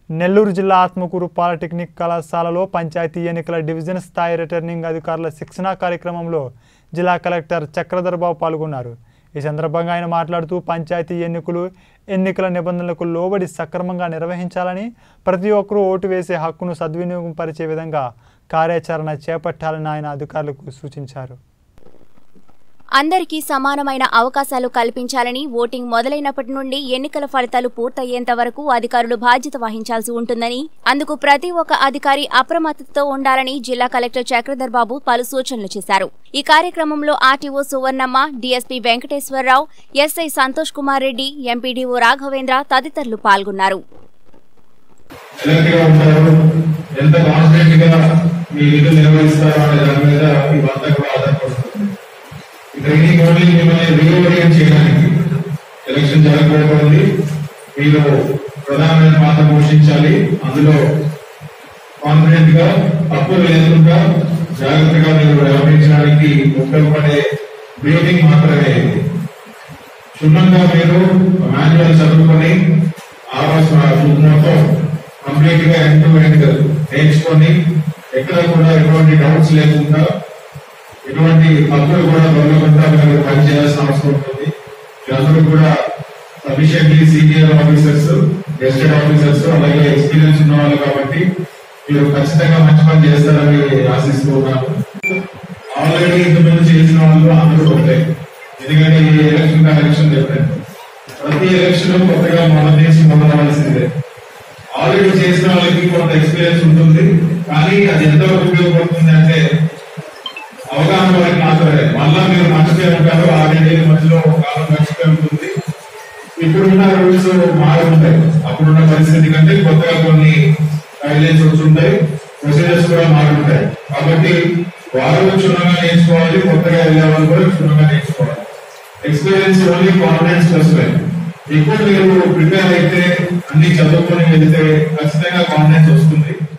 నెల్లూరు జిల్లా ఆత్మకూరు పాలిటెక్నిక్ కళాశాలలో పంచాయతీ ఎన్నికల డివిజన్ స్థాయి రిటర్నింగ్ అధికారుల శిక్షణా కార్యక్రమంలో జిల్లా కలెక్టర్ చక్రధర్బాబు పాల్గొన్నారు ఈ సందర్భంగా ఆయన మాట్లాడుతూ పంచాయతీ ఎన్నికలు ఎన్నికల నిబంధనలకు లోబడి సక్రమంగా నిర్వహించాలని ప్రతి ఒక్కరూ ఓటు వేసే హక్కును సద్వినియోగం పరిచే విధంగా కార్యాచరణ చేపట్టాలని ఆయన అధికారులకు సూచించారు అందరికీ సమానమైన అవకాశాలు కల్పించాలని ఓటింగ్ మొదలైనప్పటి నుండి ఎన్నికల ఫలితాలు పూర్తయ్యేంత వరకు అధికారులు బాధ్యత వహించాల్సి ఉంటుందని అందుకు ప్రతి ఒక్క అధికారి అప్రమత్తతో ఉండాలని జిల్లా కలెక్టర్ చక్రధర్ బాబు పలు సూచనలు చేశారు ఈ కార్యక్రమంలో RTO Suvarnamma DSP Venkateswararao SI Santosh Kumar Reddy MPDO Raghavendra తదితరులు పాల్గొన్నారు ఎలర్ట్ గా ఉంటారు ఎంత కాన్ఫిడెంట్ గా మీ విధులు నిర్వహిస్తారో అనే దాని మీద ఇవంతా కూడా ఆధారపడుతుంది ఈ ట్రైనింగ్ ఓన్లీ మిమ్మల్ని రీఓరియంట్ చేయడానికి ఎలక్షన్ జరగబోతోంది మీరు ప్రధానమైన పాత్ర పోషించాలి అందులో కాన్ఫిడెంట్ గా తప్పులు లేకుండా జాగ్రత్తగా మీరు వ్యవహరించడానికి ఉపయోగపడే బ్రీతింగ్ మాత్రమే ఇది క్షుణ్ణంగా మీరు మాన్యువల్ చదువుకొని ఆవాస్ మొత్తం కంప్లీట్ గా ఎండ్ టు ఎండ్ నేర్చుకొని ఎక్కడ కూడా ఎటువంటి డౌట్స్ లేకుండా ఎటువంటి తప్పులు కూడా దొరకకుండా మీరు పనిచేయాల్సిన అవసరం ఉంటుంది మీరందరూ కూడా sufficiently senior officers gazetted officers అలాగే ఎక్స్పీరియన్స్ ఉన్న వాళ్ళు కాబట్టి మీరు ఖచ్చితంగా మంచి పని చేస్తారని ఆశిస్తూ ఉన్నాను ఆల్రెడీ ఇంతకుముందు చేసిన వాళ్ళు అందరూ ఒకటే ఎందుకంటే ఈ ఎలక్షన్ ఎలక్షన్ డిఫరెంట్ ప్రతి ఎలక్షన్ కొత్తగా మొదలు చేసి మొదలవలసిందే ఆల్రెడీ చేసిన వాళ్ళకి కొంత ఎక్స్పీరియన్స్ ఉంటుంది కానీ అది ఎంతవరకు ఉపయోగపడుతుంది అంటే అవగాహన వరకు మాత్రమే మళ్ళా మీరు మర్చిపోయి ఉంటారు ఆల్రెడీ మధ్యలో ఒక కాలం మర్చిపోయి ఉంటుంది ఇప్పుడున్న రూల్స్ మారుంటాయి అప్పుడున్న పరిస్థితి కంటే కొత్తగా కొన్ని గైడ్లైన్స్ వస్తుంటాయి ప్రొసీజర్స్ కూడా మారుంటాయి కాబట్టి వారు క్షుణ్ణంగా నేర్చుకోవాలి కొత్తగా వెళ్ళే వాళ్ళు కూడా క్షుణ్ణంగా నేర్చుకోవాలి ఎక్స్పీరియన్స్ ఓన్లీ కాన్ఫిడెన్స్ ప్లస్ ఎక్కువ మీరు ప్రిపేర్ అయితే అన్ని చదువుకొని వెళ్తే ఖచ్చితంగా కాన్ఫిడెన్స్ వస్తుంది